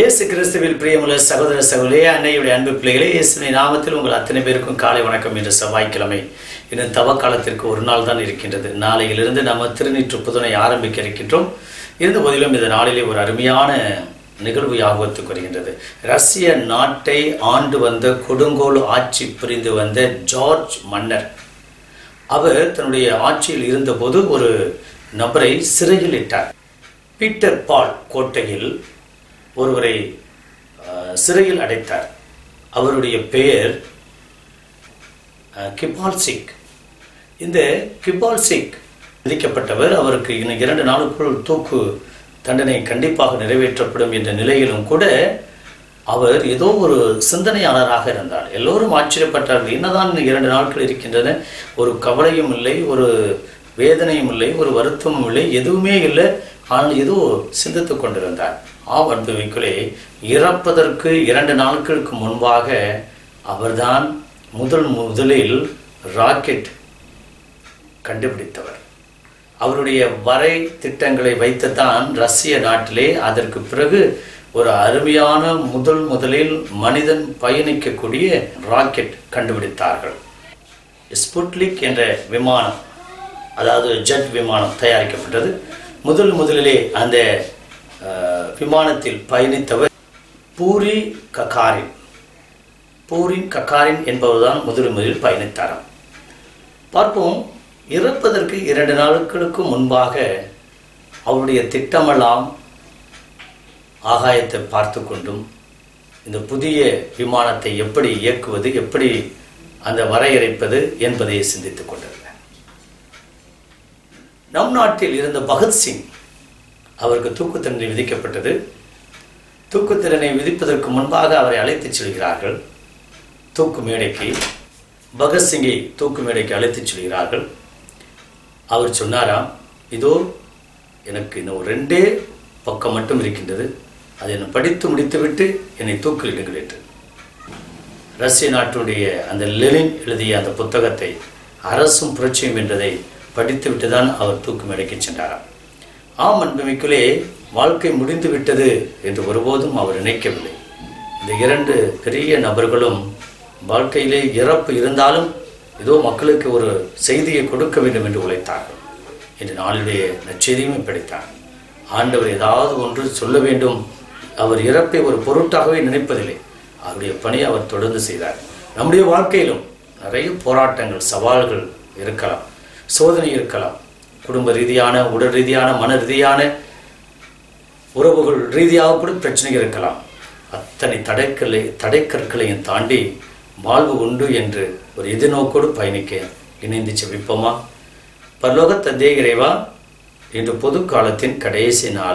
இயேசு கிறிஸ்துவில் பிரியமுள்ள சகோதர சகோதரியே அன்னையுடைய அன்பு பிள்ளைகளே இயேசுவின் நாமத்தில் உங்கள் அத்தனை பேருக்கும் காலை வணக்கம் இன்று செவ்வாய்க்கிழமை இன்னும் தவ காலத்திற்கு ஒரு நாள் தான் இருக்கின்றது நாளையிலிருந்து நம்ம திருநீற்று புதுனை ஆரம்பிக்க இருக்கின்றோம் இருந்த போதிலும் இந்த நாளிலே ஒரு அருமையான நிகழ்வு ஞாபகத்துக்கு வருகின்றது ரஷ்ய நாட்டை ஆண்டு வந்த கொடுங்கோல் ஆட்சி புரிந்து வந்த ஜார்ஜ் மன்னர் அவர் தன்னுடைய ஆட்சியில் இருந்தபோது ஒரு நபரை சிறையில் இட்டார் பீட்டர் பால் கோட்டையில் ஒருவரை அஹ், சிறையில் அடைத்தார் அவருடைய பெயர் அஹ், கிபால் சிக் இந்த கிபால் சிக் விதிக்கப்பட்டவர் அவருக்கு இன்னும் இரண்டு நாளுக்குள் தூக்கு தண்டனை கண்டிப்பாக நிறைவேற்றப்படும் என்ற நிலையிலும் கூட அவர் ஏதோ ஒரு சிந்தனையாளராக இருந்தார் எல்லோரும் ஆச்சரியப்பட்டார்கள் என்னதான் இன்னும் இரண்டு நாட்கள் இருக்கின்றன ஒரு கவலையும் இல்லை ஒரு வேதனையும் இல்லை ஒரு வருத்தமும் இல்லை எதுவுமே இல்லை ஆனால் ஏதோ சிந்தித்துக் கொண்டிருந்தார் ஆம் அன்புவிக்குள்ளே இறப்பதற்கு இரண்டு நாட்களுக்கு முன்பாக அவர்தான் முதல் முதலில் ராக்கெட் கண்டுபிடித்தவர் அவருடைய வரை திட்டங்களை வைத்துத்தான் ரஷ்ய நாட்டிலே அதற்கு பிறகு ஒரு அருமையான முதல் முதலில் மனிதன் பயணிக்கக்கூடிய ராக்கெட் கண்டுபிடித்தார்கள் ஸ்புட்லிக் என்ற விமானம் அதாவது ஜெட் விமானம் தயாரிக்கப்பட்டது முதல் முதலிலே அந்த அஹ், விமானத்தில் பயணித்தவர் பூரி ககாரின் பூரின் ககாரின் என்பவர்தான் முதல் முதலில் பயணித்தாராம் பார்ப்போம் இறப்பதற்கு இரண்டு நாட்களுக்கு முன்பாக அவருடைய திட்டமெல்லாம் ஆகாயத்தை பார்த்து கொண்டும் இந்த புதிய விமானத்தை எப்படி இயக்குவது எப்படி அந்த வரையறைப்பது என்பதை சிந்தித்துக் கொண்டிருந்தார் நம் நாட்டில் இருந்த பகத்சிங் அவருக்கு தூக்கு தண்டனை விதிக்கப்பட்டது தூக்கு தண்டனை விதிப்பதற்கு முன்பாக அவரை அழைத்துச் செல்கிறார்கள் தூக்கு மேடைக்கு பகத்சிங்கை தூக்கு மேடைக்கு அழைத்துச் செல்கிறார்கள் அவர் சொன்னாராம் இதோ எனக்கு இன்னும் ரெண்டே பக்கம் மட்டும் இருக்கின்றது அதை என்னை படித்து முடித்துவிட்டு என்னை தூக்கிலிடுங்கள் என்று ரஷ்ய நாட்டுடைய அந்த லெனின் எழுதிய அந்த புத்தகத்தை அரசும் புரட்சியும் என்றதை படித்துவிட்டு தான் அவர் தூக்கு மேடைக்கு சென்றாராம் ஆம் அன்புமிக்குள்ளே வாழ்க்கை முடிந்து விட்டது என்று ஒருபோதும் அவர் நினைக்கவில்லை இந்த இரண்டு பெரிய நபர்களும் வாழ்க்கையிலே இறப்பு இருந்தாலும் ஏதோ மக்களுக்கு ஒரு செய்தியை கொடுக்க வேண்டும் என்று உழைத்தார்கள் இன்று நாளுடைய நற்செய்தியுமே படித்தார் ஆண்டவர் ஏதாவது ஒன்று சொல்ல வேண்டும் அவர் இறப்பை ஒரு பொருட்டாகவே நினைப்பதில்லை அவருடைய பணியை அவர் தொடர்ந்து செய்தார் நம்முடைய வாழ்க்கையிலும் நிறைய போராட்டங்கள் சவால்கள் இருக்கலாம் சோதனை இருக்கலாம் குடும்ப ரீதியான உடல் ரீதியான மன ரீதியான உறவுகள் ரீதியாக கூட பிரச்சனை இருக்கலாம் அத்தனை தடைக்கல்லை தடைக்கற்களையும் தாண்டி வாழ்வு உண்டு என்று ஒரு எதிர்நோக்கோடு பயணிக்க இணைந்து செவிப்போமா பரலோக தந்தை இறைவா இன்று பொது காலத்தின் கடைசி நாள்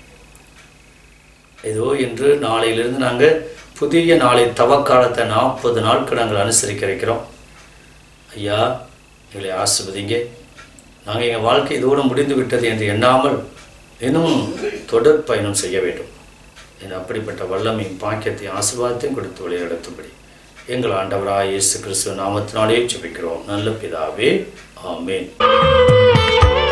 ஏதோ இன்று நாளையிலிருந்து நாங்கள் புதிய நாளை தவக்காலத்தை நாற்பது நாட்கள் நாங்கள் அனுசரிக்க இருக்கிறோம் ஐயா எங்களை ஆசிர்வதிங்க நாங்கள் எங்கள் வாழ்க்கை இதோடு முடிந்து விட்டது என்று எண்ணாமல் இன்னும் தொடர் பயணம் செய்ய வேண்டும் என் அப்படிப்பட்ட வல்லமையும் பாக்கியத்தையும் ஆசீர்வாதத்தையும் கொடுத்து வழிநடத்தும்படி எங்கள் ஆண்டவராய் இயேசு கிறிஸ்துவ நாமத்தினாலே ஜெபிக்கிறோம் நல்ல பிதாவே ஆமென்